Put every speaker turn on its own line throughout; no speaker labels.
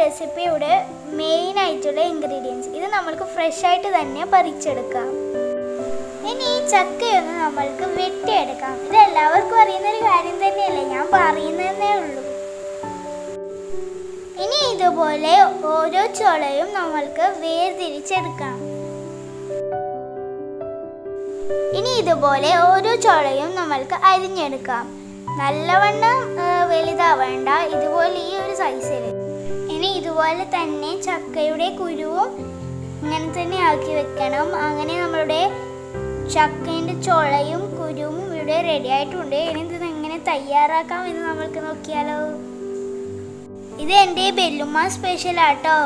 റെസിപ്പിയുടെ main ആയിട്ടുള്ള ingredients ഇത് നമ്മൾക്ക് ഫ്രഷ് ആയിട്ട് തന്നെ പറിച്ചെടുക്കാം ഇനി ഈ ചക്കയൊന്ന് നമ്മൾക്ക് വെട്ടിയെടുക്കാം ഇത് എല്ലാവർക്കും അറിയുന്ന ഒരു കാര്യം തന്നെയല്ലേ ഞാൻ പറയുന്നതേ ഉള്ളൂ ഇനി ഇതുപോലെ ഓരോ ചുളയും നമ്മൾക്ക് വേർതിരിച്ചെടുക്കാം ഇനി ഇതുപോലെ ഓരോ ചുളയും നമ്മൾക്ക് അരിഞ്ഞെടുക്കാം നല്ലവണ്ണം ആ, വലുതാവേണ്ട ഇതുപോലെ ഈ ഒരു സൈസിൽ ഇനി ഇതുപോലെ തന്നെ ചക്കയുടെ കുരുവും ഇങ്ങനെ തന്നെ ആക്കി വെക്കണം അങ്ങനെ നമ്മളുടെ ചക്കേൻ്റെ ചുളയും കുരുവും ഇവിടെ റെഡി ആയിട്ടുണ്ട് ഇനി ഇത് എങ്ങനെ തയ്യാറാക്കാം എന്ന് നമ്മൾക്ക് നോക്കിയാലോ ഇത് എൻ്റെ ബെല്ലുമ്മ സ്പെഷ്യൽ ആട്ടോ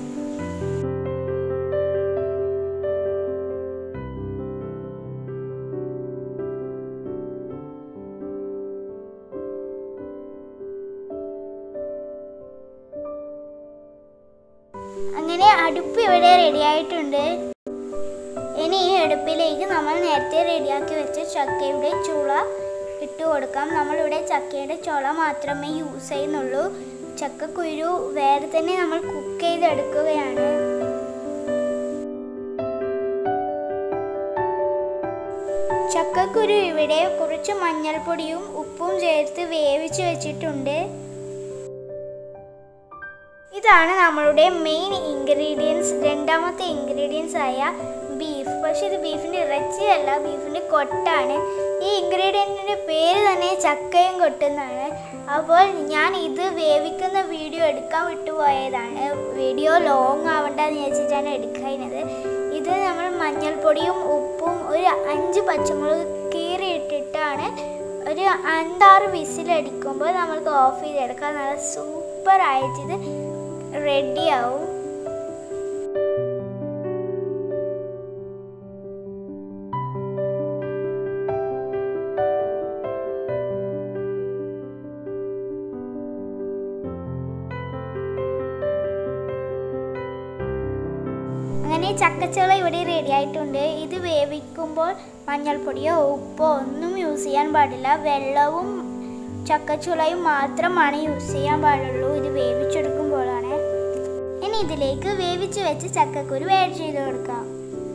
അങ്ങനെ അടുപ്പ് ഇവിടെ റെഡി ആയിട്ടുണ്ട് ഇനി ഈ അടുപ്പിലേക്ക് നമ്മൾ നേരത്തെ റെഡിയാക്കി വെച്ച ചക്കയുടെ ചുള ഇട്ട് കൊടുക്കാം നമ്മളിവിടെ ചക്കയുടെ ചുള മാത്രമേ യൂസ് ചെയ്യുന്നുള്ളൂ ചക്കക്കുരു വേറെ തന്നെ നമ്മൾ കുക്ക് ചെയ്തെടുക്കുകയാണ് ചക്കക്കുരു ഇവിടെ കുറച്ച് മഞ്ഞൾപ്പൊടിയും ഉപ്പും ചേർത്ത് വേവിച്ച് വെച്ചിട്ടുണ്ട് ഇതാണ് നമ്മളുടെ മെയിൻ ഇൻഗ്രീഡിയൻസ് രണ്ടാമത്തെ ഇൻഗ്രീഡിയൻസ് ആയ ബീഫ് പക്ഷെ ഇത് ബീഫിൻ്റെ ഇറച്ചിയല്ല ബീഫിൻ്റെ കൊട്ടാണ് ഈ ഇൻഗ്രീഡിയൻറ്റിൻ്റെ പേര് തന്നെ ചക്കയും കൊട്ടെന്നാണ് അപ്പോൾ ഞാൻ ഇത് വേവിക്കുന്ന വീഡിയോ എടുക്കാൻ വിട്ടുപോയതാണ് വീഡിയോ ലോങ് ആവണ്ടെന്ന് വിചാരിച്ചിട്ടാണ് എടുക്കുന്നത് ഇത് നമ്മൾ മഞ്ഞൾപ്പൊടിയും ഉപ്പും ഒരു അഞ്ച് പച്ചമുളക് കീറിയിട്ടിട്ടാണ് ഒരു അഞ്ചാറ് വിസിലടിക്കുമ്പോൾ നമ്മൾക്ക് ഓഫ് ചെയ്തെടുക്കാം നല്ല സൂപ്പർ ആയിട്ട് ഇത് റെഡിയാവും അങ്ങനെ ചക്കച്ചുള ഇവിടെ റെഡി ആയിട്ടുണ്ട് ഇത് വേവിക്കുമ്പോൾ മഞ്ഞൾപ്പൊടിയോ ഉപ്പോ ഒന്നും യൂസ് ചെയ്യാൻ പാടില്ല വെള്ളവും ചക്കച്ചുളയും മാത്രമാണ് യൂസ് ചെയ്യാൻ പാടുള്ളൂ ഇത് വേവിച്ചെടുക്കുമ്പോഴാണ് ഇനി ഇതിലേക്ക് വേവിച്ച് വെച്ച് ചക്കക്കുരു ആഡ് ചെയ്ത് കൊടുക്കാം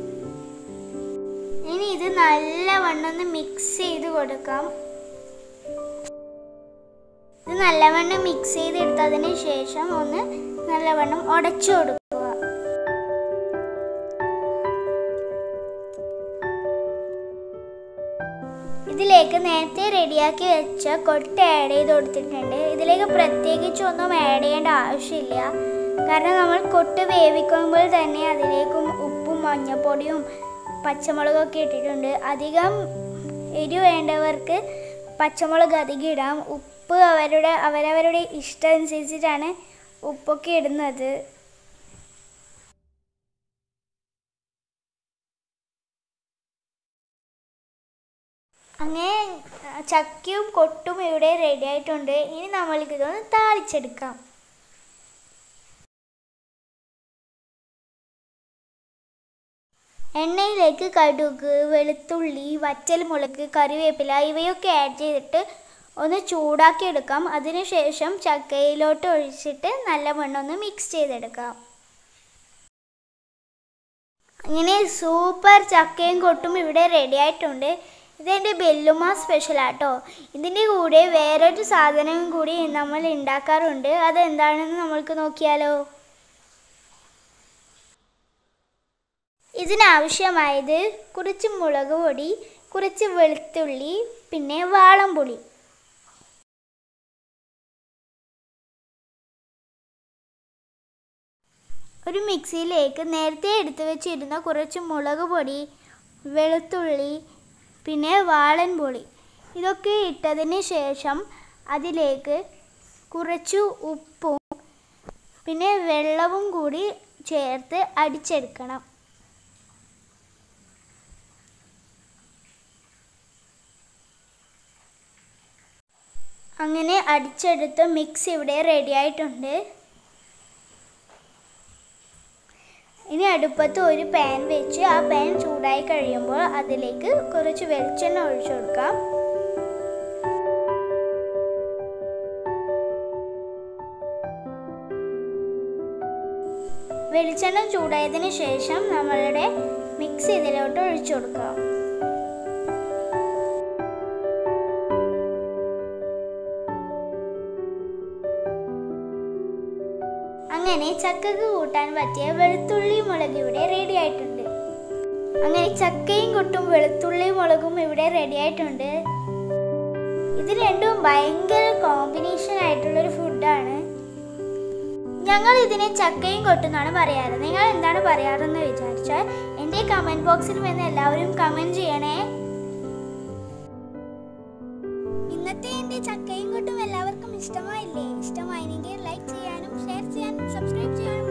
ഇനി ഇത് നല്ലവണ്ണം ഒന്ന് മിക്സ് ചെയ്ത് കൊടുക്കാം ഇത് നല്ലവണ്ണം മിക്സ് ചെയ്തെടുത്തതിന് ശേഷം ഒന്ന് നല്ലവണ്ണം ഉടച്ചു കൊടുക്കുക ഇതിലേക്ക് നേരത്തെ റെഡിയാക്കി വെച്ച കൊട്ട ആഡ് ചെയ്ത് കൊടുത്തിട്ടുണ്ട് ഇതിലേക്ക് പ്രത്യേകിച്ച് ഒന്നും ആഡ് ചെയ്യേണ്ട ആവശ്യമില്ല കാരണം നമ്മൾ കൊട്ട് വേവിക്കുമ്പോൾ തന്നെ അതിലേക്കും ഉപ്പും മഞ്ഞപ്പൊടിയും പച്ചമുളകൊക്കെ ഇട്ടിട്ടുണ്ട് അധികം എരിവ് വേണ്ടവർക്ക് പച്ചമുളക് അധികം ഇടാം ഉപ്പ് അവരുടെ അവരവരുടെ ഇഷ്ടം അനുസരിച്ചിട്ടാണ് ഉപ്പൊക്കെ ഇടുന്നത് അങ്ങനെ ആ, ചക്കയും കൊട്ടും ഇവിടെ റെഡി ആയിട്ടുണ്ട് ഇനി നമ്മൾക്ക് ഇതൊന്ന് താളിച്ചെടുക്കാം എണ്ണയിലേക്ക് കടുക് വെളുത്തുള്ളി വറ്റൽമുളക് കറിവേപ്പില ഇവയൊക്കെ ആഡ് ചെയ്തിട്ട് ഒന്ന് ചൂടാക്കി എടുക്കാം അതിനുശേഷം ചക്കയിലോട്ട് ഒഴിച്ചിട്ട് നല്ലവണ്ണം ഒന്ന് മിക്സ് ചെയ്തെടുക്കാം അങ്ങനെ സൂപ്പർ ചക്കയും കൊട്ടും ഇവിടെ റെഡി ആയിട്ടുണ്ട് ഇതെൻ്റെ ബെല്ലുമ സ്പെഷ്യൽ ആട്ടോ ഇതിൻ്റെ കൂടെ വേറൊരു സാധനവും കൂടി നമ്മൾ ഉണ്ടാക്കാറുണ്ട് അതെന്താണെന്ന് നമ്മൾക്ക് നോക്കിയാലോ ഇതിനാവശ്യമായത് കുറച്ച് മുളക് പൊടി കുറച്ച് വെളുത്തുള്ളി പിന്നെ വാളംപുളി ഒരു മിക്സിയിലേക്ക് നേരത്തെ എടുത്തു വെച്ചിരുന്ന കുറച്ച് മുളക് പൊടി വെളുത്തുള്ളി പിന്നെ വാളൻ പൊടി ഇതൊക്കെ ഇട്ടതിന് ശേഷം അതിലേക്ക് കുറച്ച് ഉപ്പും പിന്നെ വെള്ളവും കൂടി ചേർത്ത് അടിച്ചെടുക്കണം അങ്ങനെ അടിച്ചെടുത്ത മിക്സ് ഇവിടെ റെഡി ആയിട്ടുണ്ട് ഇനി അടുപ്പത്ത് ഒരു പാൻ വെച്ച് ആ പാൻ ചൂടായി കഴിയുമ്പോൾ അതിലേക്ക് കുറച്ച് വെളിച്ചെണ്ണ ഒഴിച്ചു കൊടുക്കാം വെളിച്ചെണ്ണ ചൂടായതിന് ശേഷം നമ്മളുടെ മിക്സ് ഇതിലോട്ട് ഒഴിച്ചു കൊടുക്കാം അങ്ങനെ ചക്കക്ക് കൂട്ടാൻ പറ്റിയ വെളുത്തുള്ളി മുളക് ഇവിടെ റെഡി ആയിട്ടുണ്ട് അങ്ങനെ ചക്കയും കൊട്ടും വെളുത്തുള്ളി മുളകും ഇവിടെ റെഡി ആയിട്ടുണ്ട് ഇത് രണ്ടും ഭയങ്കര കോമ്പിനേഷൻ ആയിട്ടുള്ള ഒരു ഫുഡാണ് ഞങ്ങൾ ഇതിനെ ചക്കയും കൊട്ടുന്നാണ് പറയാറ് നിങ്ങൾ എന്താണ് പറയാറെന്ന് വിചാരിച്ചാൽ എൻ്റെ കമൻറ്റ് ബോക്സിൽ വന്ന് എല്ലാവരും കമൻറ്റ് ചെയ്യണേ ഇന്നത്തെ എൻ്റെ ചക്കയും കൊട്ടും എല്ലാവർക്കും ഇഷ്ടമായില്ലേ ഇഷ്ടമായെങ്കിൽ ലൈക്ക് ചെയ്യാനും ഷെയർ ചെയ്യാനും സബ്സ്ക്രൈബ് ചെയ്യാനും